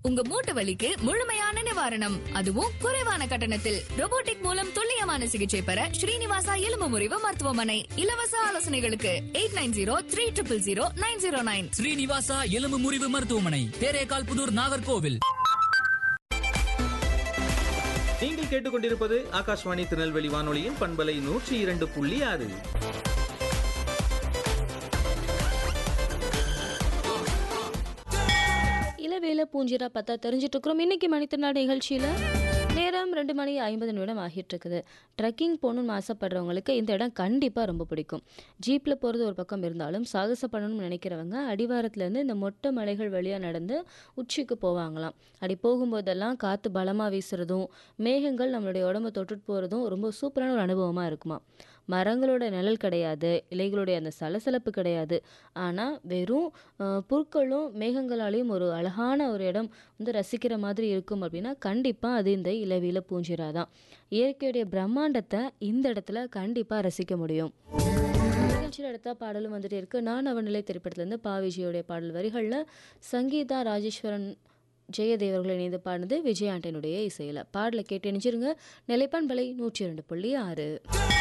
உங்க மூட்டு வலிக்கு முழுமையான நிவாரணம் அதுவும் குறைவான கட்டணத்தில் robotic மூலம் துல்லியமான சிகிச்சை பெற ஸ்ரீனிவாசா எலும்பு முறிவு மருத்துவமனை இலவச ஆலோசனைகளுக்கு eight nine zero three triple zero nine zero nine Srinivasa எலும்பு முறிவு மருத்துவமனை தேரேகால் புதூர் நாகர்கோவில் நீங்கள் கேட்டுக்கொண்டிருப்பது ஆகாஷ்வாணி திருநெல்வேலி வானொலியின் பண்பலை நூற்றி இரண்டு புள்ளி ஆறு இளவேல பூஞ்சிரா பார்த்தா தெரிஞ்சிட்டு இருக்கிறோம் இன்னைக்கு மணித்திருநாள் நிகழ்ச்சியில் நேரம் ரெண்டு மணி ஐம்பது நிமிடம் ஆகிட்டு இருக்குது ட்ரெக்கிங் போகணும்னு ஆசைப்படுறவங்களுக்கு இந்த இடம் கண்டிப்பாக ரொம்ப பிடிக்கும் ஜீப்பில் போகிறது ஒரு பக்கம் இருந்தாலும் சாகசம் பண்ணணும்னு நினைக்கிறவங்க அடிவாரத்துலேருந்து இந்த மொட்டை மலைகள் வழியாக நடந்து உச்சிக்கு போவாங்களாம் அப்படி போகும்போதெல்லாம் காற்று பலமாக வீசுறதும் மேகங்கள் நம்மளுடைய உடம்ப தொட்டுட்டு போகிறதும் ரொம்ப சூப்பரான ஒரு அனுபவமாக இருக்குமா மரங்களோட நிழல் கிடையாது இலைகளுடைய அந்த சலசலப்பு கிடையாது ஆனால் வெறும் அஹ், புற்களும் மேகங்களாலையும் ஒரு அழகான ஒரு இடம் வந்து ரசிக்கிற மாதிரி இருக்கும் அப்படின்னா கண்டிப்பாக அது இந்த இளவில பூஞ்சிரா தான் இயற்கையுடைய பிரம்மாண்டத்தை இந்த இடத்துல கண்டிப்பாக ரசிக்க முடியும் நிகழ்ச்சியில் அடுத்த பாடலும் வந்துட்டு இருக்கு நான் அவனிலை திரைப்படத்துலேருந்து பா விஜயோடைய பாடல் வரிகளில் சங்கீதா ராஜேஸ்வரன் ஜெயதேவர்கள் இணைந்து பாடினது விஜய் ஆண்டனுடைய இசையில் பாடலை கேட்டு இணைஞ்சிருங்க நிலைப்பான் பலை நூற்றி இரண்டு புள்ளி ஆறு